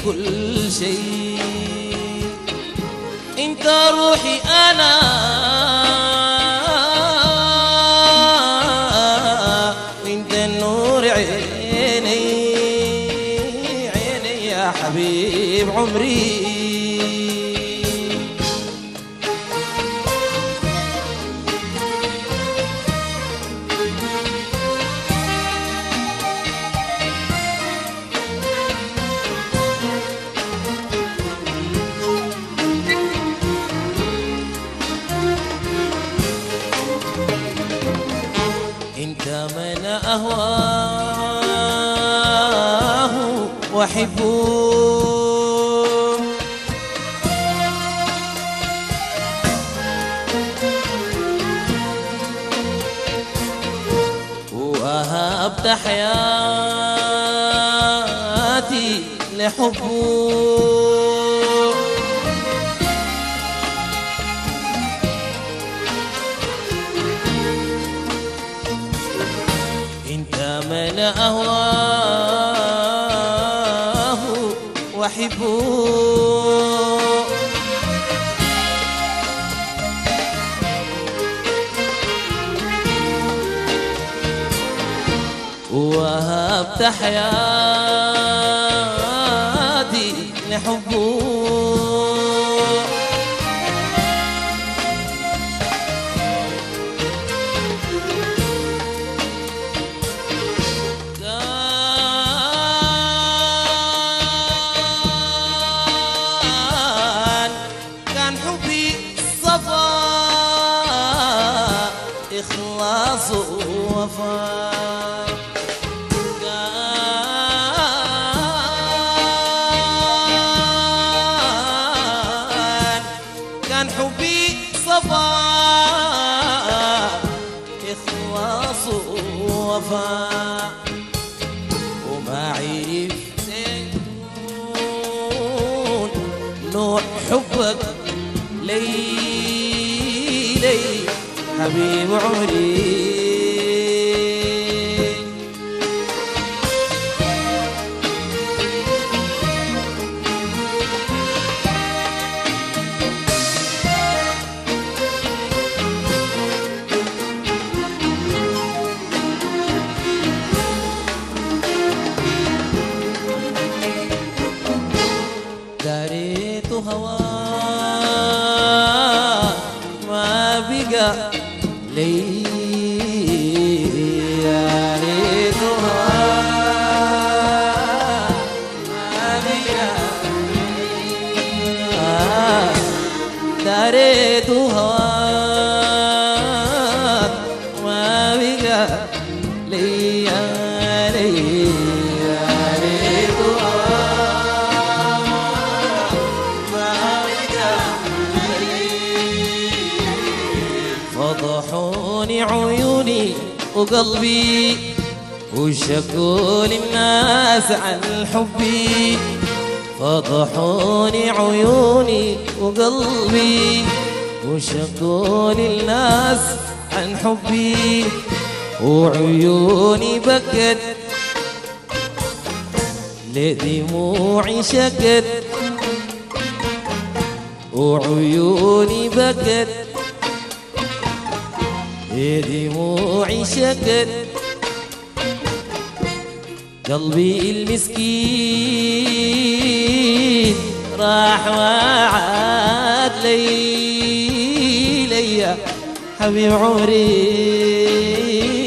كل شيء انت روحي انا وانت النور عيني عيني يا حبيب عمري انت من اهواه واحبه وأهبت حياتي لحبه انت من اهواه واحبه وهبت حياتي لحبه كان كان حبي صفا إخلاص ووفاء كان كان حبي صفا إخلاص ووفاء وما عرفت تكون نوع حبك لي لي حبيب عمري داريت هواك ما بقى لي يا ريت هواك ما بقى آه، داريت هواك ما بقى لي يا لي يا ريت فضحوني عيوني وقلبي وشكوا للناس عن حبي فضحوني عيوني وقلبي وشكوا للناس عن حبي وعيوني بكت لدموعي شكت وعيوني بكت دموعي شكت قلبي المسكين راح وعاد لي لي حبيب عمري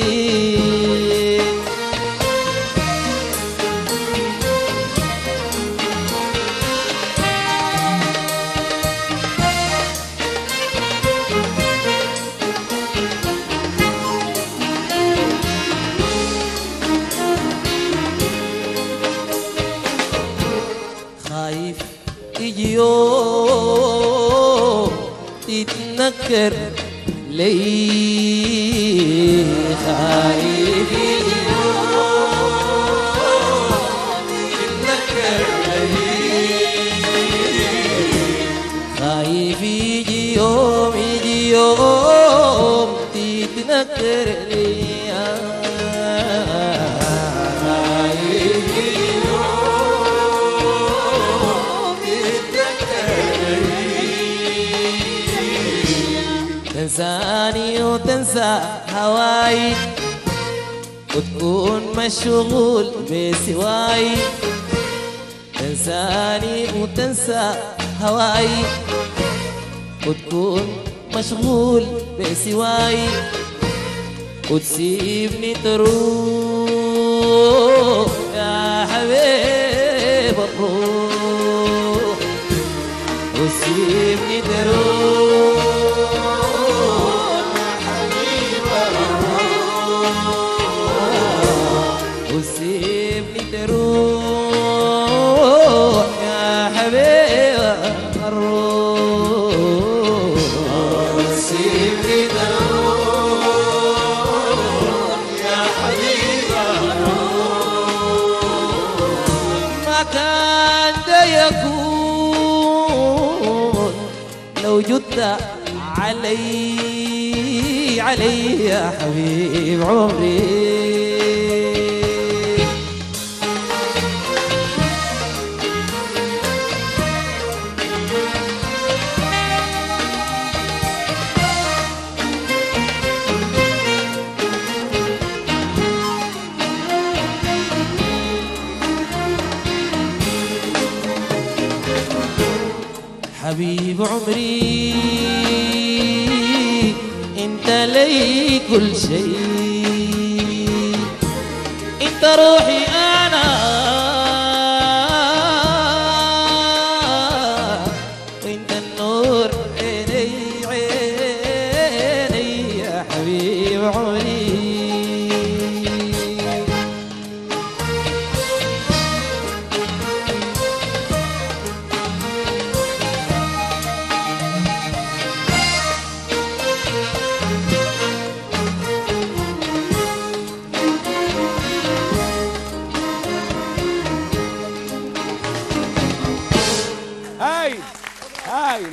خايف يجي يوم تتنكر لي خايف يجي يوم تتنكر لي خايف يجي يوم يجي يوم تتنكر لي خايف يجي يوم وتنسى هواي وتكون مشغول بسواي تنساني وتنسى هواي وتكون مشغول بسواي وتسيبني تروح يا حبيب الروح وتسيبني تروح وتسيبني تروح يا حبيب الروح وتسيبني تروح يا حبيب ما كان ده يكون لو جدت علي علي يا حبيب عمري حبيب عمري انت لي كل شيء انت روحي انا وانت النور عيني عيني يا حبيب عمري